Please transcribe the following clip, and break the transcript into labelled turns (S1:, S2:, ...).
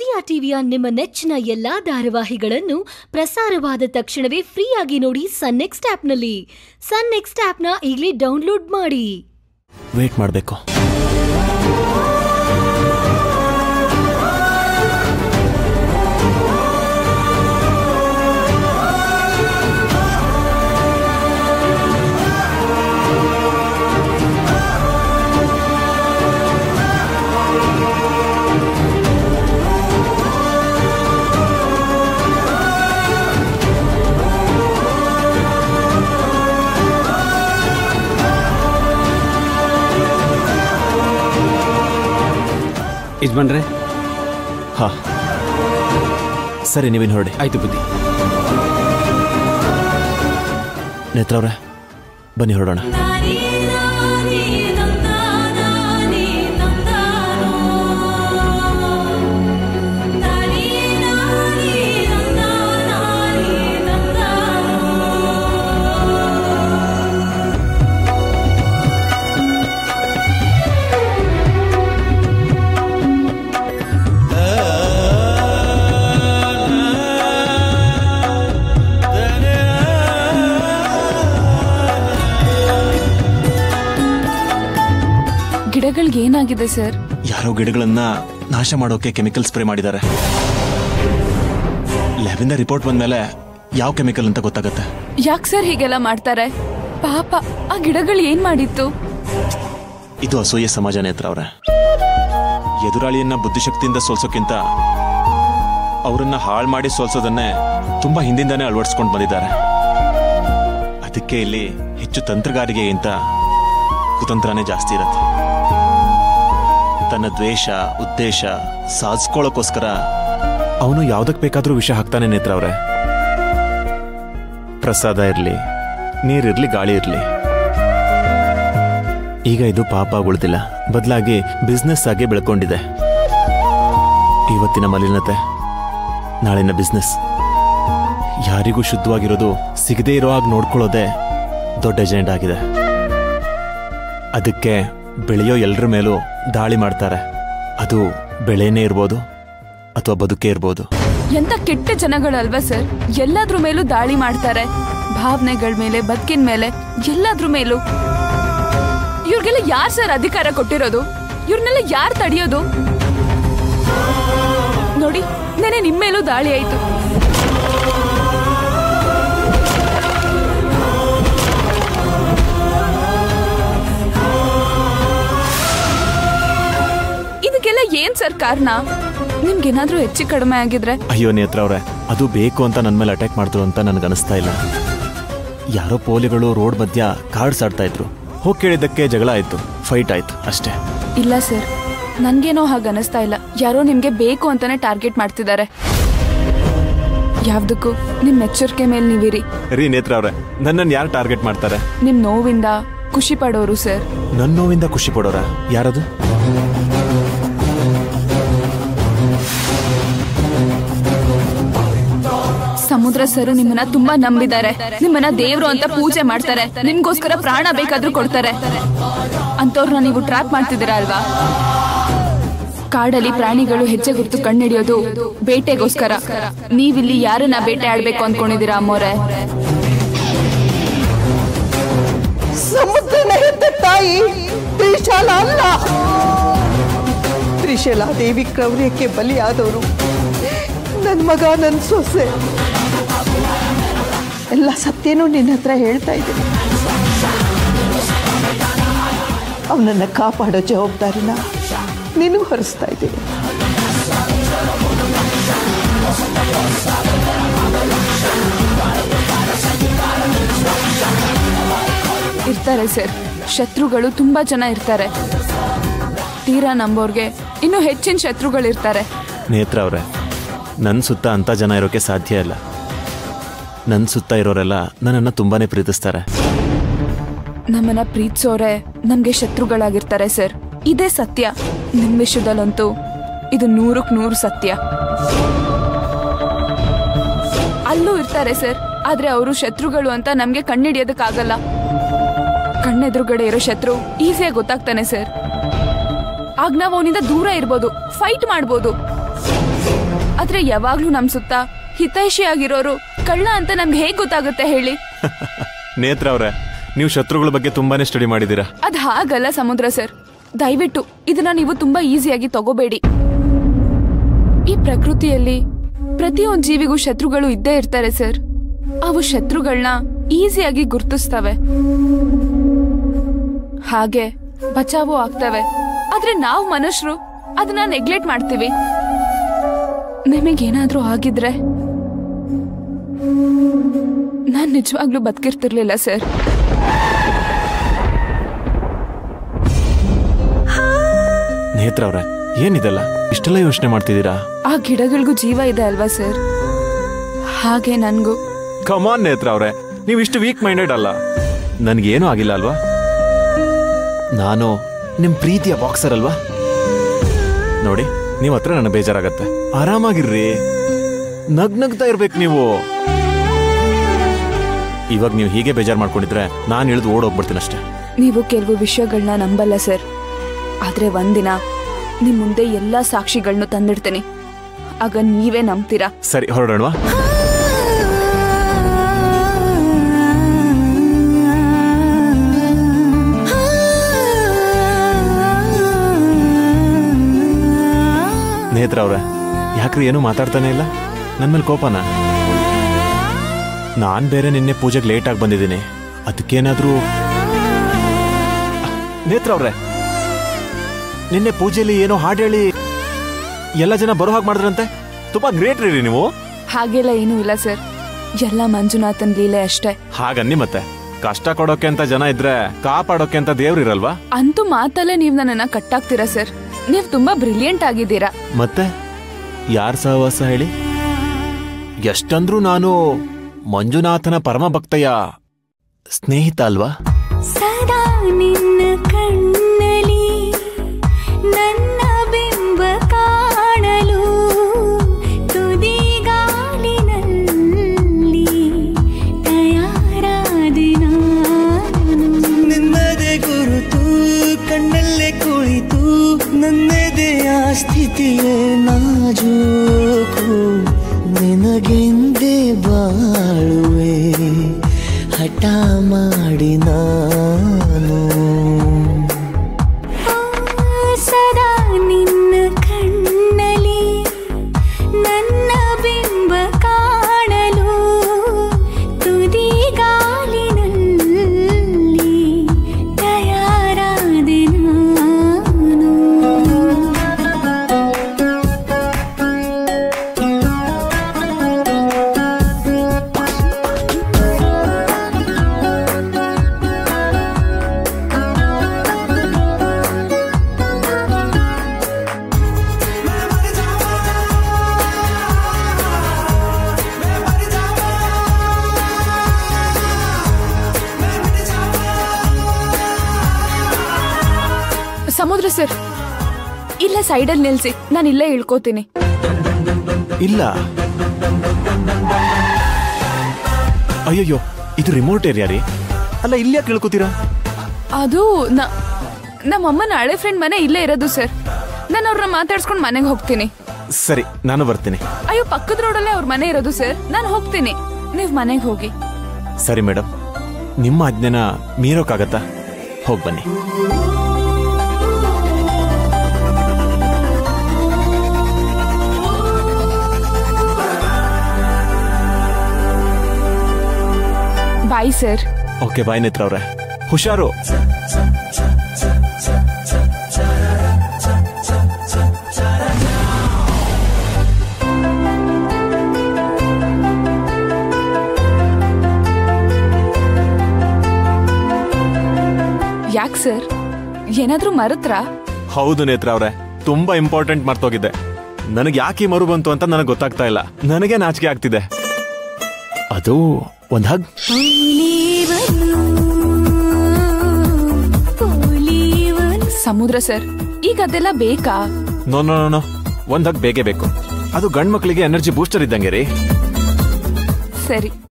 S1: ಉದಯ ಟಿವಿಯ ನಿಮ್ಮ ನೆಚ್ಚಿನ ಎಲ್ಲಾ ಧಾರಾವಾಹಿಗಳನ್ನು ಪ್ರಸಾರವಾದ ತಕ್ಷಣವೇ ಫ್ರೀಯಾಗಿ ನೋಡಿ ಸನ್ ನೆಕ್ಸ್ಟ್ ಆಪ್ನಲ್ಲಿ ಸನ್ ನೆಕ್ಸ್ಟ್ ಆಪ್ನ ಈಗಲೇ ಡೌನ್ಲೋಡ್ ಮಾಡಿ
S2: ವೇಟ್ ಮಾಡಬೇಕು
S3: ಯಜಮಾನ್ರೆ
S2: ಹಾ ಸರಿ ನೀವಿನ್ ಹೊರಡಿ
S3: ಆಯ್ತು ಬುದ್ಧಿ
S2: ನೇತ್ರವ್ರೆ ಬನ್ನಿ ಹೊರಡೋಣ
S4: ಗಿಡಗಳಿಗೆ ಏನಾಗಿದೆ ಸರ್
S2: ಯಾರೋ ಗಿಡಗಳನ್ನ ನಾಶ ಮಾಡೋಕೆ ಕೆಮಿಕಲ್ ಸ್ಪ್ರೇ ಮಾಡಿದ್ದಾರೆ ಲ್ಯಾಬಿಂದ ರಿಪೋರ್ಟ್ ಬಂದ್ಮೇಲೆ ಯಾವ ಕೆಮಿಕಲ್ ಅಂತ ಗೊತ್ತಾಗತ್ತೆ
S4: ಯಾಕೆ ಸರ್ ಹೀಗೆಲ್ಲ ಮಾಡ್ತಾರೆ ಪಾಪ ಆ ಗಿಡಗಳು ಏನ್ ಮಾಡಿತ್ತು
S2: ಇದು ಅಸೂಯೆ ಸಮಾಜ ನೇತ್ರ ಅವ್ರೆ ಎದುರಾಳಿಯನ್ನ ಬುದ್ಧಿಶಕ್ತಿಯಿಂದ ಸೋಲ್ಸೋಕ್ಕಿಂತ ಅವರನ್ನ ಹಾಳು ಮಾಡಿ ಸೋಲ್ಸೋದನ್ನೇ ತುಂಬಾ ಹಿಂದಿಂದಾನೇ ಅಳವಡಿಸ್ಕೊಂಡು ಬಂದಿದ್ದಾರೆ ಅದಕ್ಕೆ ಇಲ್ಲಿ ಹೆಚ್ಚು ತಂತ್ರಗಾರಿಕೆಗಿಂತ ಕುತಂತ್ರನೇ ಜಾಸ್ತಿ ಇರುತ್ತೆ ತನ್ನ ದ್ವೇಷ ಉದ್ದೇಶ ಸಾಧಿಸ್ಕೊಳ್ಳೋಕ್ಕೋಸ್ಕರ ಅವನು ಯಾವ್ದಕ್ ಬೇಕಾದ್ರೂ ವಿಷ ಹಾಕ್ತಾನೆ ನೇತ್ರ ಅವ್ರೆ ಪ್ರಸಾದ ಇರ್ಲಿ ನೀರಿರ್ಲಿ ಗಾಳಿ ಇರ್ಲಿ ಈಗ ಇದು ಪಾಪ ಉಳಿದಿಲ್ಲ ಬದಲಾಗಿ ಬಿಸ್ನೆಸ್ ಆಗಿ ಬೆಳ್ಕೊಂಡಿದೆ ಇವತ್ತಿನ ಮಲಿನತೆ ನಾಳಿನ ಬಿಸ್ನೆಸ್ ಯಾರಿಗೂ ಶುದ್ಧವಾಗಿರೋದು ಸಿಗದೇ ಇರೋ ಹಾಗೆ ನೋಡ್ಕೊಳ್ಳೋದೇ ದೊಡ್ಡ ಎಜೆಂಡ್ ಆಗಿದೆ ಅದಕ್ಕೆ ಬೆಳೆಯೋ ಎಲ್ಲರ ಮೇಲೂ ದಾಳಿ ಮಾಡ್ತಾರೆ ಅದು ಬೆಳೆನೇ ಇರ್ಬೋದು ಅಥವಾ ಬದುಕೇ ಇರ್ಬೋದು
S4: ಎಂತ ಕೆಟ್ಟ ಜನಗಳಲ್ವಾ ಸರ್ ಎಲ್ಲಾದ್ರ ಮೇಲೂ ದಾಳಿ ಮಾಡ್ತಾರೆ ಭಾವನೆಗಳ ಮೇಲೆ ಬದುಕಿನ ಮೇಲೆ ಎಲ್ಲಾದ್ರ ಮೇಲೂ ಇವ್ರಿಗೆಲ್ಲ ಯಾರ್ ಸರ್ ಅಧಿಕಾರ ಕೊಟ್ಟಿರೋದು ಇವ್ರನ್ನೆಲ್ಲ ಯಾರ್ ತಡಿಯೋದು ನೋಡಿ ನೆನೆ ನಿಮ್ ಮೇಲೂ ದಾಳಿ ಆಯ್ತು ಇದಕ್ಕೆಲ್ಲ ಏನ್ ಸರ್ ಕಾರಣ ನಿಮ್ಗೇನಾದ್ರೂ ಹೆಚ್ಚು ಕಡಿಮೆ ಆಗಿದ್ರೆ
S2: ಅಯ್ಯೋ ನೇತ್ರ ಅವ್ರೆ ಅದು ಬೇಕು ಅಂತ ನನ್ನ ಮೇಲೆ ಅಟ್ಯಾಕ್ ಮಾಡಿದ್ರು ಅಂತ ನನಗೆ ಅನಿಸ್ತಾ ಇಲ್ಲ ಯಾರೋ ಪೋಲಿಗಳು ರೋಡ್ ಮಧ್ಯ ಕಾರ್ಡ್ಸ್ ಆಡ್ತಾ ಇದ್ರು ಹೋಗಿ ಕೇಳಿದ್ದಕ್ಕೆ ಜಗಳ ಆಯ್ತು ಫೈಟ್ ಆಯ್ತು ಅಷ್ಟೇ
S4: ಇಲ್ಲ ಸರ್ ನನ್ಗೇನೋ ಹಾಗೆ ಅನಿಸ್ತಾ ಇಲ್ಲ ಯಾರೋ ನಿಮ್ಗೆ ಬೇಕು ಅಂತಾನೆ ಟಾರ್ಗೆಟ್ ಮಾಡ್ತಿದ್ದಾರೆ ಯಾವ್ದಕ್ಕೂ ನಿಮ್ ಎಚ್ಚರಿಕೆ ಮೇಲೆ ನೀವಿರಿ
S2: ರೀ ನೇತ್ರ ಅವ್ರೆ ನನ್ನನ್ನು ಯಾರು ಟಾರ್ಗೆಟ್ ಮಾಡ್ತಾರೆ
S4: ನಿಮ್ ನೋವಿಂದ ಖುಷಿ ಪಡೋರು ಸರ್
S2: ನನ್ನ ನೋವಿಂದ ಖುಷಿ ಪಡೋರ ಯಾರದು
S4: ಸಮುದ್ರ ಸರ್ ನಿಮ್ಮನ್ನ ತುಂಬಾ ನಂಬಿದ್ದಾರೆ ನಿಮ್ಮನ್ನ ದೇವ್ರು ಅಂತ ಪೂಜೆ ಮಾಡ್ತಾರೆ ನಿಮ್ಗೋಸ್ಕರ ಪ್ರಾಣ ಬೇಕಾದ್ರೂ ಕೊಡ್ತಾರೆ ಅಂತವ್ರನ್ನ ನೀವು ಟ್ರ್ಯಾಪ್ ಮಾಡ್ತಿದ್ದೀರಾ ಅಲ್ವಾ ಕಾಡಲ್ಲಿ ಪ್ರಾಣಿಗಳು ಹೆಜ್ಜೆ ಗುರ್ತು ಕಣ್ಣಿಡಿಯೋದು ಬೇಟೆಗೋಸ್ಕರ ನೀವಿಲ್ಲಿ ಯಾರನ್ನ ಬೇಟೆ ಆಡ್ಬೇಕು ಅನ್ಕೊಂಡಿದೀರಾ ಅಮ್ಮೋರೆ
S5: ಸಮುದ್ರನ ಹೆತ್ತ ತಾಯಿ ತ್ರಿಶಾಲ ಅಲ್ಲ ತ್ರಿಶಾಲ ದೇವಿ ಕ್ರೌರ್ಯಕ್ಕೆ ಬಲಿಯಾದವರು ನನ್ನ ಮಗ ನನ್ನ ಸೊಸೆ ಎಲ್ಲ ಸತ್ಯನೂ ನಿನ್ನ ಹತ್ರ ಹೇಳ್ತಾ ಇದ್ದೀನಿ ಅವನನ್ನು ಕಾಪಾಡೋ ಜವಾಬ್ದಾರಿನ ನಿನಗೂ ಹೊರಿಸ್ತಾ ಇದ್ದೀನಿ
S4: ಇರ್ತಾರೆ ಸರ್ ಶತ್ರುಗಳು ತುಂಬಾ ಜನ ಇರ್ತಾರೆ ತೀರಾ ನಂಬೋರ್ಗೆ ಇನ್ನೂ ಹೆಚ್ಚಿನ ಶತ್ರುಗಳಿರ್ತಾರೆ
S2: ನೇತ್ರ ಅವ್ರೆ ನನ್ನ ಸುತ್ತ ಅಂಥ ಜನ ಇರೋಕೆ ಸಾಧ್ಯ ಇಲ್ಲ ನನ್ನ ಸುತ್ತ ಇರೋರೆಲ್ಲ ನನ್ನನ್ನು ತುಂಬಾನೇ ಪ್ರೀತಿಸ್ತಾರೆ
S4: ನಮ್ಮನ್ನ ಪ್ರೀತಿಸೋರೆ ನಮ್ಗೆ ಶತ್ರುಗಳಾಗಿರ್ತಾರೆ ಸರ್ ಇದೇ ಸತ್ಯ ನಿಮ್ ವಿಷಯದಲ್ಲಂತೂ ಇದು ನೂರಕ್ ನೂರು ಸತ್ಯ ಅಲ್ಲೂ ಇರ್ತಾರೆ ಸರ್ ಆದ್ರೆ ಅವರು ಶತ್ರುಗಳು ಅಂತ ನಮ್ಗೆ ಕಣ್ಣಿಡಿಯೋದಕ್ಕಾಗಲ್ಲ ಕಣ್ಣೆದುರುಗಡೆ ಇರೋ ಶತ್ರು ಈಸಿಯಾಗಿ ಗೊತ್ತಾಗ್ತಾನೆ ಸರ್ ಆಗ ನಾವು ಅವನಿಂದ ದೂರ ಇರ್ಬೋದು ಫೈಟ್ ಮಾಡ್ಬೋದು ಆದ್ರೆ ಯಾವಾಗ್ಲೂ ನಮ್ ಸುತ್ತ ಹಿತೈಷಿ ಆಗಿರೋರು ಕಳ್ಳ ಅಂತ ನಮ್ಗೆ ಹೇಗ್ ಗೊತ್ತಾಗುತ್ತೆ ಹೇಳಿ
S2: ನೇತ್ರ ಅವ್ರೆ ನೀವು ಶತ್ರುಗಳ ಬಗ್ಗೆ ತುಂಬಾನೇ ಸ್ಟಡಿ ಮಾಡಿದ್ದೀರಾ
S4: ಅದ್ ಹಾಗಲ್ಲ ಸಮುದ್ರ ಸರ್ ದಯವಿಟ್ಟು ಇದನ್ನ ನೀವು ತುಂಬಾ ಈಸಿಯಾಗಿ ತಗೋಬೇಡಿ ಈ ಪ್ರಕೃತಿಯಲ್ಲಿ ಪ್ರತಿಯೊಂದು ಜೀವಿಗೂ ಶತ್ರುಗಳು ಇದ್ದೇ ಇರ್ತಾರೆ ಸರ್ ಅವು ಶತ್ರುಗಳನ್ನ ಈಸಿಯಾಗಿ ಗುರ್ತಿಸ್ತವೆ ಹಾಗೆ ಬಚಾವೋ ಆಗ್ತವೆ ಆದ್ರೆ ನಾವು ಮನುಷ್ಯರು ಅದನ್ನ ನೆಗ್ಲೆಕ್ಟ್ ಮಾಡ್ತೀವಿ ನಿಮಗೇನಾದ್ರೂ ಆಗಿದ್ರೆ ನಾನ್ ನಿಜವಾಗ್ಲೂ ಬದುಕಿರ್ತಿರ್ಲಿಲ್ಲ ಸರ್
S2: ನೇತ್ರ ಅವ್ರೆ ಏನಿದೆಲ್ಲ ಇಷ್ಟೆಲ್ಲ ಯೋಚನೆ ಮಾಡ್ತಿದ್ದೀರಾ
S4: ಆ ಗಿಡಗಳಿಗೂ ಜೀವ ಇದೆ ಅಲ್ವಾ ಸರ್ ಹಾಗೆ ನನ್ಗೂ
S2: ಕಮಾನ್ ನೇತ್ರ ಅವ್ರೆ ನೀವು ಇಷ್ಟು ವೀಕ್ ಮೈಂಡೆಡ್ ಅಲ್ಲ ನನ್ಗೇನೂ ಆಗಿಲ್ಲ ಅಲ್ವಾ ನಾನು ನಿಮ್ ಪ್ರೀತಿಯ ಬಾಕ್ಸರ್ ಅಲ್ವಾ ನೋಡಿ ನೀವ್ ಹತ್ರ ನನ್ನ ಬೇಜಾರಾಗತ್ತೆ ಆರಾಮಾಗಿರ್ರಿ ನಗ್ ನಗ್ತಾ ಇರ್ಬೇಕು ನೀವು ಇವಾಗ ನೀವು ಹೀಗೆ ಬೇಜಾರ್ ಮಾಡ್ಕೊಂಡಿದ್ರೆ ನಾನು ಇಳಿದು ಓಡೋಗ್ಬಿಡ್ತೀನಿ ಅಷ್ಟೇ
S4: ನೀವು ಕೆಲವು ವಿಷಯಗಳನ್ನ ನಂಬಲ್ಲ ಸರ್ ಆದ್ರೆ ಒಂದಿನ ನಿಮ್ ಮುಂದೆ ಎಲ್ಲಾ ಸಾಕ್ಷಿಗಳನ್ನ ತಂದಿಡ್ತೀನಿ ಆಗ ನೀವೇ ನಂಬ್ತೀರಾ
S2: ಸರಿ ಹೊರಡೋಣವಾ ನೇತ್ರ ಅವ್ರೆ ಯಾಕ್ರಿ ಏನು ಮಾತಾಡ್ತಾನೆ ಇಲ್ಲ ನನ್ನ ಮೇಲೆ ಕೋಪನ ನಾನ್ ಬೇರೆ ನಿನ್ನೆ ಪೂಜೆಗೆ ಲೇಟ್ ಆಗಿ ಬಂದಿದ್ದೀನಿ ಅದಕ್ಕೇನಾದ್ರೂ ನೇತ್ರ ಅವ್ರೆ ನಿನ್ನೆ ಪೂಜೆಯಲ್ಲಿ ಏನೋ ಹಾಡು ಹೇಳಿ ಎಲ್ಲ ಜನ ಬರೋ ಹಾಗೆ ಮಾಡಿದ್ರಂತೆ ತುಂಬಾ ಗ್ರೇಟ್ ರೀ ನೀವು
S4: ಹಾಗೆಲ್ಲ ಏನೂ ಇಲ್ಲ ಸರ್ ಎಲ್ಲ ಮಂಜುನಾಥನ್ ಲೀಲೆ ಅಷ್ಟೇ
S2: ಹಾಗನ್ನಿ ಮತ್ತೆ ಕಷ್ಟ ಕೊಡೋಕೆ ಅಂತ ಜನ ಇದ್ರೆ ಕಾಪಾಡೋಕೆ ಅಂತ ದೇವ್ರು ಇರಲ್ವಾ
S4: ಅಂತೂ ಮಾತಲ್ಲೇ ನೀವು ನನ್ನನ್ನ ಕಟ್ಟಾಕ್ತೀರಾ ಸರ್ ನೀವು ತುಂಬಾ ಬ್ರಿಲಿಯಂಟ್ ಆಗಿದ್ದೀರಾ
S2: ಮತ್ತೆ ಯಾರ್ ಸಹವಾಸ ಹೇಳಿ ಎಷ್ಟಂದ್ರೂ ನಾನು ಮಂಜುನಾಥನ ಪರಮ ಭಕ್ತೆಯ ಸ್ನೇಹಿತ ಅಲ್ವಾ
S3: ಸದಾ ನಿನ್ನ ಕಣ್ಣಲಿ ನನ್ನ ಬಿಂಬ ಕಾಣಲು ತುದಿಗಾಲಿನಲ್ಲಿ ತಯಾರಾದೆ ನಾನು
S6: ನಿನ್ನದೇ ಗುರುತು ಕಣ್ಣಲ್ಲೇ ಕುಳಿತು ನನ್ನದೆಯ ಸ್ಥಿತಿಯೇ ನಾಜೂಕು ನಿನಗೆಂದೇ ಬಾಳುವೆ ಹಠ ಮಾಡಿ ನಾನು
S3: ಸದಾ ನಿನ್ನ ಕಣ್ಣಲಿ ನನ್ನ ಬಿಂಬ ಕಾಣಲು ತುದಿಗಾಲಿನಲ್ಲಿ ತಯಾರಾದೆ ನಾನು
S4: ಸಮುದ್ರ ಸರ್ ಇಲ್ಲ ಸೈಡಲ್ಲಿ ನಿಲ್ಸಿ ನಾನು ಇಲ್ಲೇ ಇಳ್ಕೋತೀನಿ
S2: ಇಲ್ಲ ಅಯ್ಯಯ್ಯೋ ಇದು ರಿಮೋಟ್ ಏರಿಯಾ ರೀ ಅಲ್ಲ ಇಲ್ಲಿ ಯಾಕೆ ಕೇಳ್ಕೊತೀರಾ
S4: ಅದು ನ- ನಮ್ಮಮ್ಮನ ಹಳೆ ಫ್ರೆಂಡ್ ಮನೆ ಇಲ್ಲೇ ಇರೋದು ಸರ್ ನಾನು ಅವ್ರನ್ನ ಮಾತಾಡ್ಸ್ಕೊಂಡು ಮನೆಗೆ ಹೋಗ್ತೀನಿ
S2: ಸರಿ ನಾನು ಬರ್ತೀನಿ
S4: ಅಯ್ಯೋ ಪಕ್ಕದ ರೋಡಲ್ಲೇ ಅವ್ರ ಮನೆ ಇರೋದು ಸರ್ ನಾನು ಹೋಗ್ತೀನಿ ನೀವು ಮನೆಗೆ ಹೋಗಿ
S2: ಸರಿ ಮೇಡಮ್ ನಿಮ್ಮ ಆಜ್ಞೆನ ಮೀರೋಕ್ಕಾಗತ್ತಾ ಹೋಗಿ ಬನ್ನಿ
S4: ಬಾಯ್ ಸರ್
S2: ಓಕೆ ಬಾಯ್ ನೇತ್ರ ಅವ್ರೆ ಹುಷಾರು
S4: ಯಾಕೆ ಸರ್ ಏನಾದ್ರೂ ಮರತ್ರಾ
S2: ಹೌದು ನೇತ್ರ ಅವ್ರೆ ತುಂಬಾ ಇಂಪಾರ್ಟೆಂಟ್ ಮರ್ತೋಗಿದ್ದೆ ನನಗೆ ಯಾಕೆ ಈ ಮರು ಬಂತು ಅಂತ ನನಗೆ ಗೊತ್ತಾಗ್ತಾ ಇಲ್ಲ ನನಗೆ ನಾಚಿಕೆ ಆಗ್ತಿದೆ ಅದು ಒಂದ್ ಹಗ್
S3: ಪೋಲಿವನು ಪೋಲಿವನು
S4: ಸಮುದ್ರ ಸರ್ ಈಗ ಅದೆಲ್ಲ ಬೇಕಾ
S2: ನೋ ನೋ ನೋ, ನೋ ಒಂದ್ ಹಗ್ ಬೇಕೇ ಬೇಕು ಅದು ಗಂಡ್ ಮಕ್ಳಿಗೆ ಎನರ್ಜಿ ಬೂಸ್ಟರ್ ಇದ್ದಂಗೆ ರೀ
S4: ಸರಿ